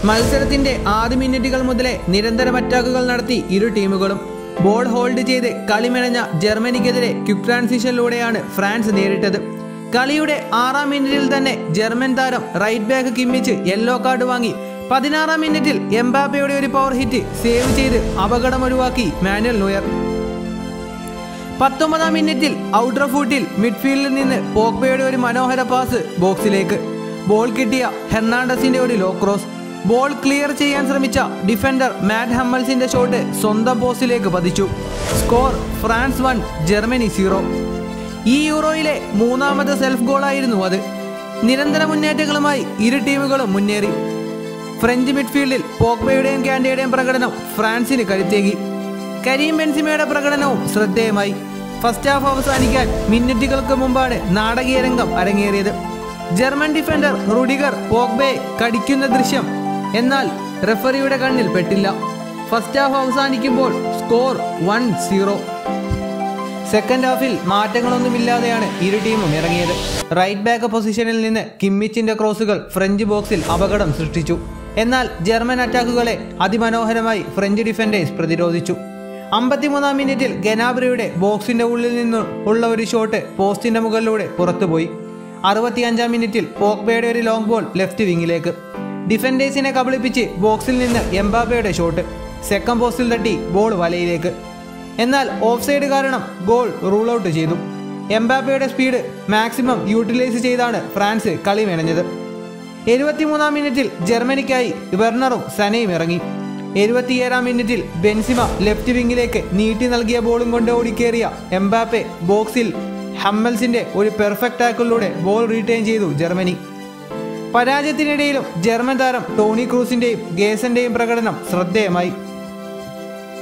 മത്സരത്തിന്റെ ആദ്യ മിനിറ്റുകൾ മുതലേ നിരന്തരം അറ്റാക്കുകൾ നടത്തി ഇരു ടീമുകളും ബോൾ ഹോൾഡ് ചെയ്ത് കളി മെനഞ്ഞ ജർമ്മനിക്കെതിരെ ക്വിക്ക് ട്രാൻസിഷനിലൂടെയാണ് ഫ്രാൻസ് നേരിട്ടത് കളിയുടെ ആറാം മിനിറ്റിൽ തന്നെ ജർമ്മൻ താരം right back Kimmich yellow card വാങ്ങി പതിനാറാം മിനിറ്റിൽ എംബാപ്പയുടെ ഒരു പവർ ഹിറ്റ് സേവ് ചെയ്ത് അപകടം ഒഴിവാക്കി മാനുവൽ നോയർ പത്തൊമ്പതാം മിനിറ്റിൽ ഔട്ടർ ഫൂട്ടിൽ മിഡ്ഫീൽഡിൽ നിന്ന് പോക്ബയുടെ ഒരു മനോഹര പാസ് ബോക്സിലേക്ക് ബോൾ കിട്ടിയ ഹെർണാണ്ടസിന്റെ ഒരു ലോ ക്രോസ് ബോൾ ക്ലിയർ ചെയ്യാൻ ശ്രമിച്ച ഡിഫൻഡർ മാറ്റ് ഹമ്മൽസിന്റെ ഷോട്ട് സ്വന്തം പോസ്റ്റിലേക്ക് പതിച്ചു score France one Germany zero ഈ യൂറോയിലെ മൂന്നാമത്തെ സെൽഫ് ഗോളായിരുന്നു അത് നിരന്തര മുന്നേറ്റങ്ങളുമായി ഇരു ടീമുകളും മുന്നേറി ഫ്രഞ്ച് മിഡ്ഫീൽഡിൽ പോക്ബയുടെയും കാൻഡയുടെയും പ്രകടനം ഫ്രാൻസിന് കരുത്തേകി കരീം ബെൻസിമയുടെ പ്രകടനവും ശ്രദ്ധേയമായി ഫസ്റ്റ് ഹാഫ് അവസാനിക്കാൻ മിനിറ്റുകൾക്ക് മുമ്പാണ് നാടകീയ രംഗം അരങ്ങേറിയത് ജർമ്മൻ ഡിഫൻഡർ റുഡിഗർ പോക്ബയെ കടിക്കുന്ന ദൃശ്യം എന്നാൽ റെഫറിയുടെ കണ്ണിൽ പെട്ടില്ല ഫസ്റ്റ് ഹാഫ് അവസാനിക്കുമ്പോൾ സ്കോർ വൺ സീറോ സെക്കൻഡ് ഹാഫിൽ മാറ്റങ്ങളൊന്നുമില്ലാതെയാണ് ഇരു ടീമും ഇറങ്ങിയത് റൈറ്റ് ബാക്ക് പൊസിഷനിൽ നിന്ന് കിമ്മിച്ചിന്റെ ക്രോസുകൾ ഫ്രഞ്ച് ബോക്സിൽ അപകടം സൃഷ്ടിച്ചു എന്നാൽ ജർമ്മൻ അറ്റാക്കുകളെ അതിമനോഹരമായി ഫ്രഞ്ച് ഡിഫൻഡേഴ്സ് പ്രതിരോധിച്ചു അമ്പത്തിമൂന്നാം മിനിറ്റിൽ ഗനാബ്രയുടെ ബോക്സിന്റെ ഉള്ളിൽ നിന്ന് ഉള്ള ഒരു ഷോട്ട് പോസ്റ്റിന്റെ മുകളിലൂടെ പുറത്തുപോയി അറുപത്തിയഞ്ചാം മിനിറ്റിൽ പോക്ബയുടെ ഒരു ലോങ് ബോൾ ലെഫ്റ്റ് വിങ്ങിലേക്ക് ഡിഫൻഡേഴ്സിനെ കബളിപ്പിച്ച് ബോക്സിൽ നിന്ന് എംബാബയുടെ ഷോട്ട് സെക്കൻഡ് പോസ്റ്റിൽ തട്ടി ബോൾ വലയിലേക്ക് എന്നാൽ ഓഫ് സൈഡ് കാരണം ഗോൾ റൂൾ ഔട്ട് ചെയ്തു എംബാപ്പയുടെ സ്പീഡ് മാക്സിമം യൂട്ടിലൈസ് ചെയ്താണ് ഫ്രാൻസ് കളി മെനഞ്ഞത് എഴുപത്തിമൂന്നാം മിനിറ്റിൽ ജർമ്മനിക്കായി വെർണറും സനയും ഇറങ്ങി എഴുപത്തിയേഴാം മിനിറ്റിൽ ബെൻസിമ ലെഫ്റ്റ് വിങ്ങിലേക്ക് നീട്ടി നൽകിയ ബോളും കൊണ്ട് ഓടിക്കേറിയ എംബാപ്പെ ബോക്സിൽ ഹമ്മൽസിന്റെ ഒരു പെർഫെക്റ്റ് ടാക്കിലൂടെ ബോൾ റീറ്റെയിൻ ചെയ്തു ജർമ്മനി പരാജയത്തിനിടയിലും ജർമ്മൻ താരം ടോണി ക്രൂസിന്റെയും ഗേസന്റെയും പ്രകടനം ശ്രദ്ധേയമായി